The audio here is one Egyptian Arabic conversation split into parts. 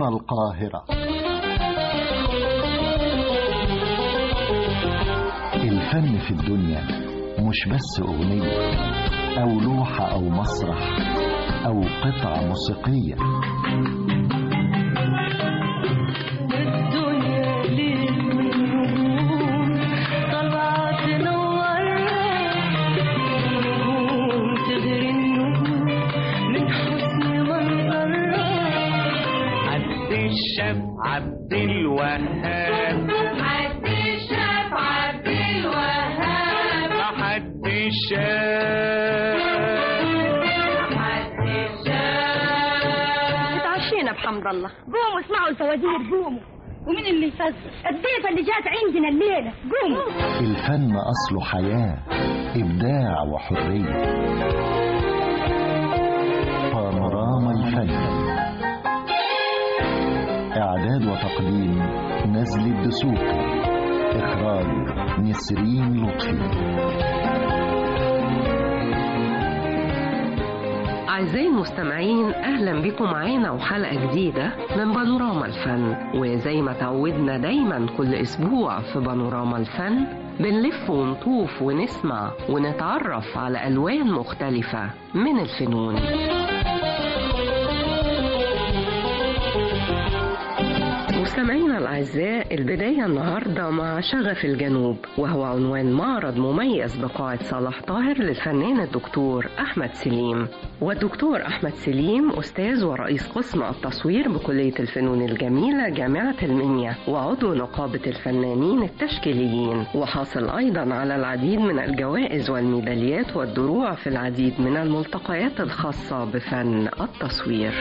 هنا القاهرة الفن في الدنيا مش بس أغنية أو لوحة أو مسرح أو قطعة موسيقية الدنيا ليل ونجوم طلعت تنورنا نجوم تغري النجوم من حسن منظرها عبد الشاب عبد الوهاب عبد الشاف عبد الوهاب حد الشاب عبد الشاف اتعشينا بحمد الله قوموا اسمعوا الفوازير قوموا ومين اللي يفزر الضيفة اللي جات عندنا الليلة قوموا الفن أصله حياة إبداع وحرية بانوراما الفن إعداد وتقديم نزل الدسوقي إخراج نسرين لطفي أعزائي المستمعين أهلا بكم معانا وحلقة جديدة من بانوراما الفن وزي ما تعودنا دايما كل أسبوع في بانوراما الفن بنلف ونطوف ونسمع ونتعرف على ألوان مختلفة من الفنون مستمعينا الأعزاء البداية النهاردة مع شغف الجنوب وهو عنوان معرض مميز بقاعة صلاح طاهر للفنان الدكتور أحمد سليم والدكتور أحمد سليم أستاذ ورئيس قسم التصوير بكلية الفنون الجميلة جامعة المنيا وعضو نقابة الفنانين التشكيليين وحاصل أيضا على العديد من الجوائز والميداليات والدروع في العديد من الملتقيات الخاصة بفن التصوير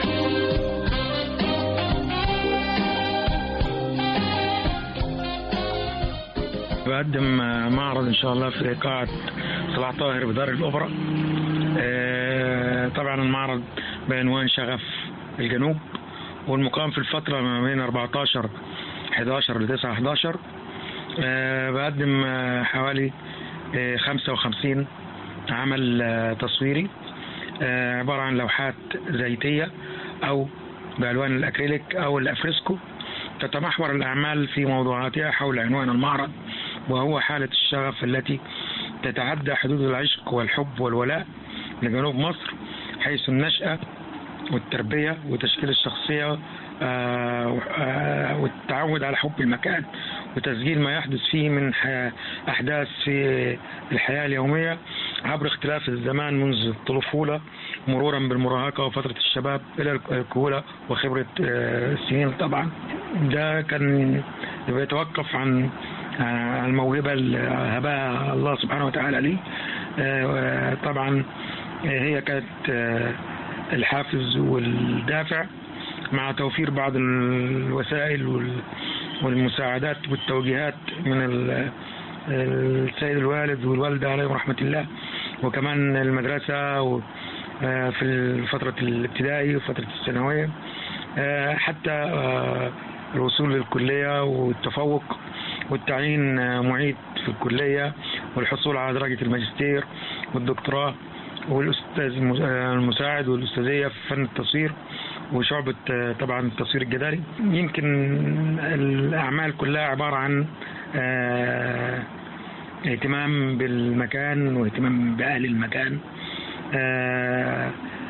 بقدم معرض ان شاء الله في قاعة صلاح طاهر بدار الاوبرا آه، طبعا المعرض بعنوان شغف الجنوب والمقام في الفترة ما بين 14 11 ل 9 11 آه، بقدم آه، حوالي آه، 55 عمل آه، تصويري آه، عبارة عن لوحات زيتية أو بألوان الأكريليك أو الأفريسكو تتمحور الأعمال في موضوعاتها حول عنوان المعرض وهو حالة الشغف التي تتعدى حدود العشق والحب والولاء لجنوب مصر حيث النشأة والتربية وتشكيل الشخصية آه، آه، والتعود على حب المكان وتسجيل ما يحدث فيه من ح- أحداث في الحياة اليومية عبر اختلاف الزمان منذ الطفولة مرورا بالمراهقة وفترة الشباب إلى الكهولة وخبرة آه، السنين طبعا ده كان بيتوقف عن آه، الموهبة اللي هبها الله سبحانه وتعالى لي آه، طبعا هي كانت آه، الحافز والدافع مع توفير بعض الوسائل وال- والمساعدات والتوجيهات من ال- السيد الوالد والوالدة عليهم رحمة الله وكمان المدرسة و- آه، في فترة الابتدائي وفترة الثانوية آه، حتى آه، الوصول للكلية والتفوق والتعيين آه، معيد في الكلية والحصول على درجة الماجستير والدكتوراه والأستاذ الم- آه، المساعد والأستاذية في فن التصوير وشعبة آه، طبعا التصوير الجداري يمكن الأعمال كلها عبارة عن آه، اهتمام بالمكان واهتمام بأهل المكان آه،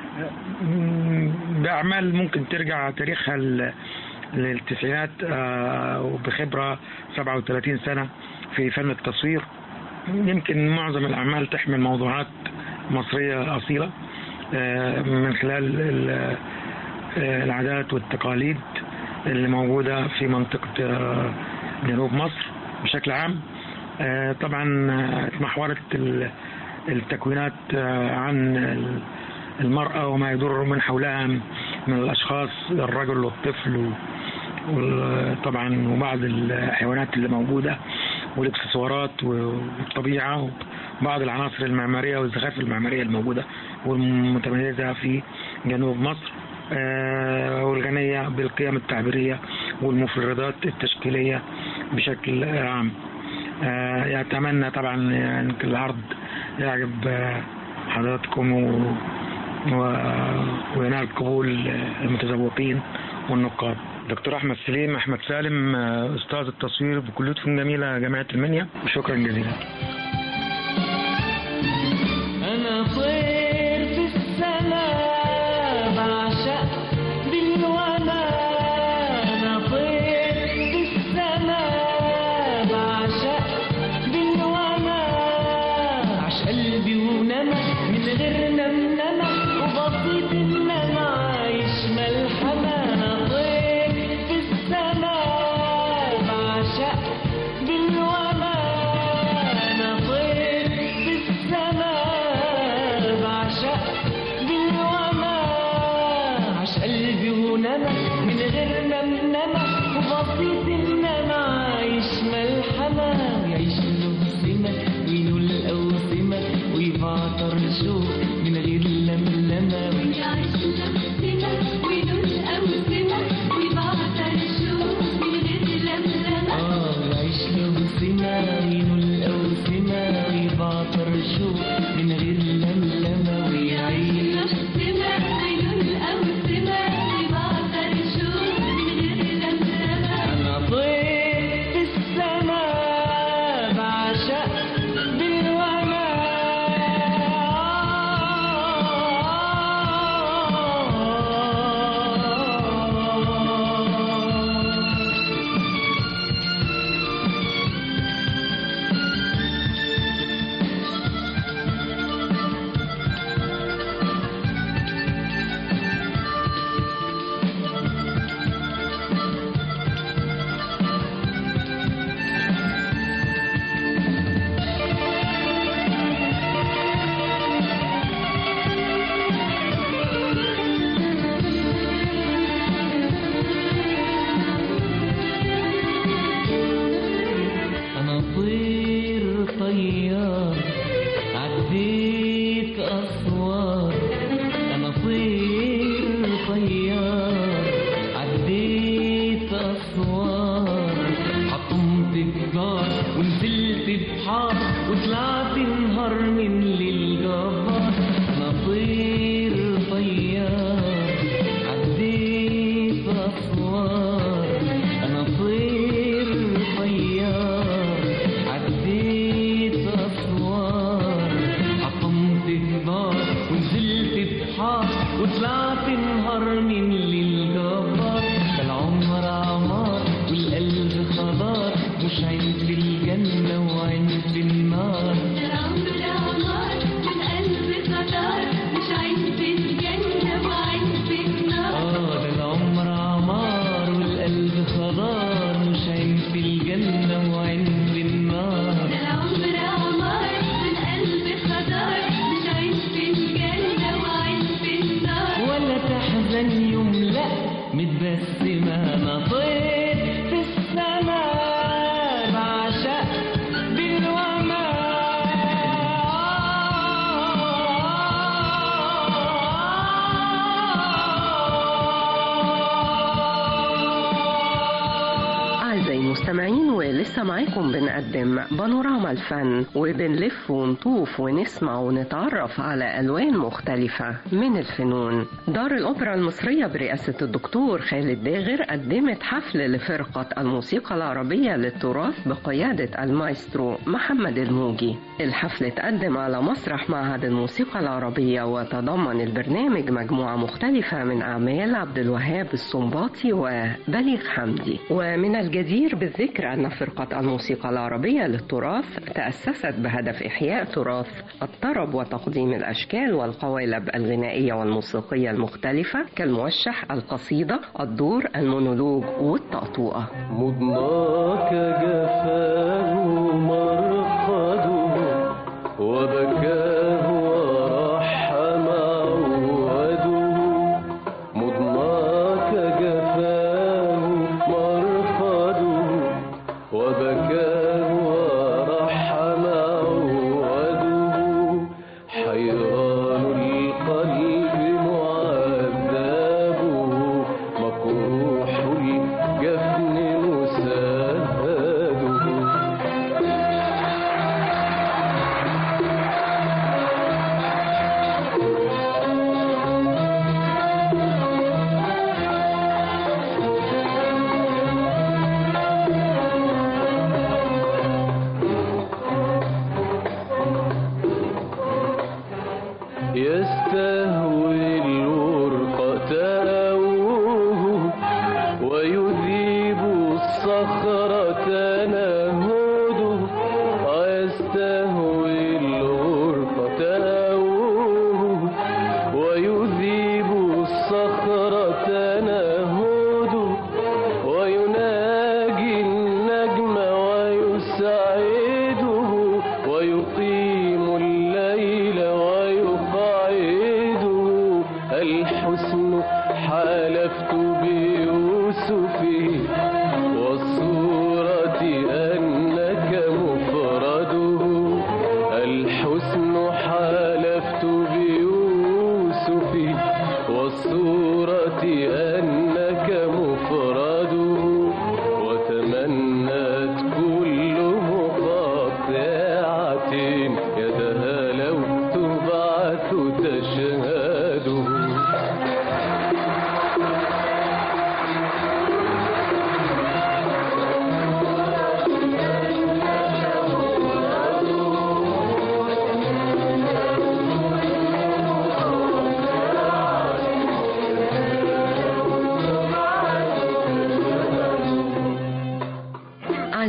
بأعمال ممكن ترجع تاريخها ل- للتسعينات آه، وبخبرة 37 سنة في فن التصوير يمكن معظم الأعمال تحمل موضوعات مصرية أصيلة آه، من خلال ال- آه، العادات والتقاليد اللي موجودة في منطقة آه، جنوب مصر بشكل عام آه، طبعا آه، اتمحورت ال- التكوينات آه، عن ال- المرأة وما يدور من حولها من الأشخاص الرجل والطفل و- وطبعا وبعض الحيوانات اللي موجودة والاكسسوارات والطبيعة وبعض العناصر المعمارية والزخارف المعمارية الموجودة والمتميزة في جنوب مصر آه، والغنية بالقيم التعبيرية والمفردات التشكيلية بشكل عام آه، يتمنى طبعا يعني العرض يعجب آه، حضراتكم و... و... وينال قبول المتذوقين والنقاد دكتور احمد سليم احمد سالم آه، استاذ التصوير بكليه فنون جميله جامعه المنيا شكرا جزيلا أنا طير في السماء بعشق بالوما أنا طير في السماء بعشق بالوما عش قلبي ونما من غير نمنمة وبسيط إنما عايش ملحمة أنا طير في السماء بعشق بالوما أنا طير في السماء بعشق بالوما عش قلبي ونما من غير نمنمة وبسيط إنما عايش ملحمة يعيش له سمة وينول الأوسمة ويبعطر الشوق من غير لملمة ويعيش له سمة وينول الأوسمة ويبعطر الشوق من غير لملمة آه يعيش له سمة وينول الأوسمة ويبعطر الشوق من غير لملمة ويعيش له سمة وينول الأوسمة ويبعطر الشوق من غير لملمة أنا طير في السماء بعشق بالوما أنا طير طيار عديت أسوار أنا طير طيار عديت أسوار حطمت جبار ونزلت بحار وطلعت نهار من للجبار أنا طير طيار عديت أسوار أنا طير طيار عديت أسوار حطمت جبار ونزلت بحار وطلعت نهار من للجبار ده العمر عمار والقلب خضار مش عين في الجنة وعين في النار ده العمر عمار والقلب خضار مش عين في الجنة وعين في النار اه ده العمر عمار والقلب خضار مش عين في الجنة وعين في النار ده العمر عمار والقلب خضار مش عين في الجنة وعين في النار ولا تحزن يوم لا متبسمة أنا طير في السماء بعشق بالوما أعزائي المستمعين ولسه معاكم بنقدم بانوراما الفن وبنلف ونطوف ونسمع ونتعرف على ألوان مختلفة من الفنون دار الأوبرا المصرية برئاسة الدكتور خالد داغر قدمت حفل لفرقة الموسيقى العربية للتراث بقيادة المايسترو محمد الموجي الحفل اتقدم على مسرح معهد الموسيقى العربية وتضمن البرنامج مجموعة مختلفة من أعمال عبد الوهاب السنباطي وبليغ حمدي ومن الجدير بالذكر أن فرقة الموسيقى العربية للتراث تأسست بهدف إحياء تراث الطرب وتقديم الأشكال والقوالب الغنائية والموسيقية المختلفة كالموشح القصيدة الدور المونولوج والطقطوقة مضناك جفاه مرقده وبكاه ورحم عوده مضناك جفاه مرقده وبكاه ورحم عوده حيران القلب معذبه مكروح الجفن مساده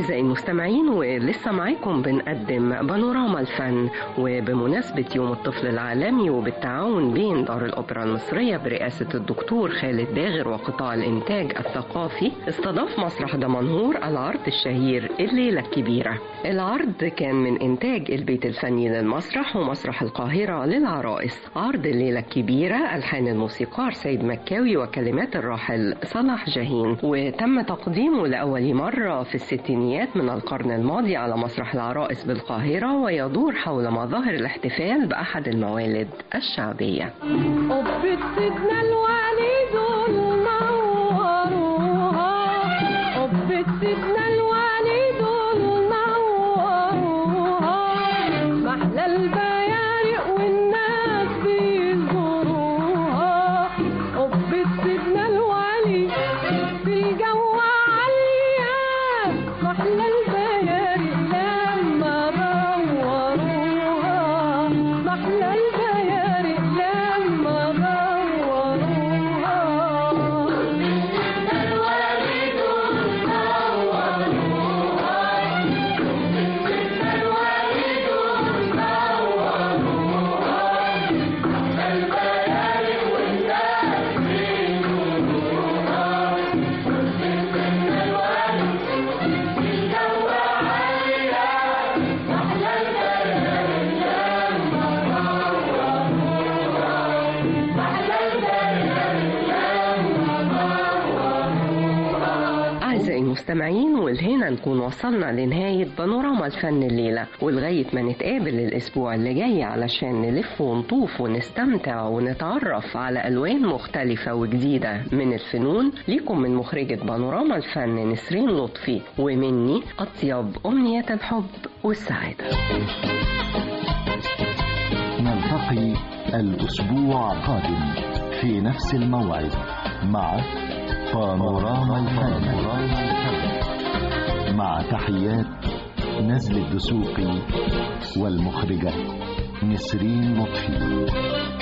أعزائي المستمعين ولسه معاكم بنقدم بانوراما الفن وبمناسبة يوم الطفل العالمي وبالتعاون بين دار الأوبرا المصرية برئاسة الدكتور خالد داغر وقطاع الإنتاج الثقافي استضاف مسرح دمنهور العرض الشهير الليلة الكبيرة العرض كان من إنتاج البيت الفني للمسرح ومسرح القاهرة للعرائس عرض الليلة الكبيرة ألحان الموسيقار سيد مكاوي وكلمات الراحل صلاح جاهين وتم تقديمه لأول مرة في الستينيات من القرن الماضي على مسرح العرائس بالقاهرة ويدور حول مظاهر الاحتفال بأحد الموالد الشعبية قبة سيدنا الوليد نوروها قبة سيدنا الوليد نوروها محلى البيارق والناس بيزوروها قبة سيدنا الوليد في الجو عالية محلى البيارق لما دوروها محلى البيارق لما أعزائي المستمعين والهنا نكون وصلنا لنهاية بانوراما الفن الليلة ولغاية ما نتقابل الأسبوع اللي جاي علشان نلف ونطوف ونستمتع ونتعرف على ألوان مختلفة وجديدة من الفنون ليكم من مخرجة بانوراما الفن نسرين لطفي ومني أطيب أمنيات الحب والسعادة نلتقي الأسبوع القادم في نفس الموعد مع بانوراما الفن مع تحيات نزل الدسوقي والمخرجة نسرين لطفي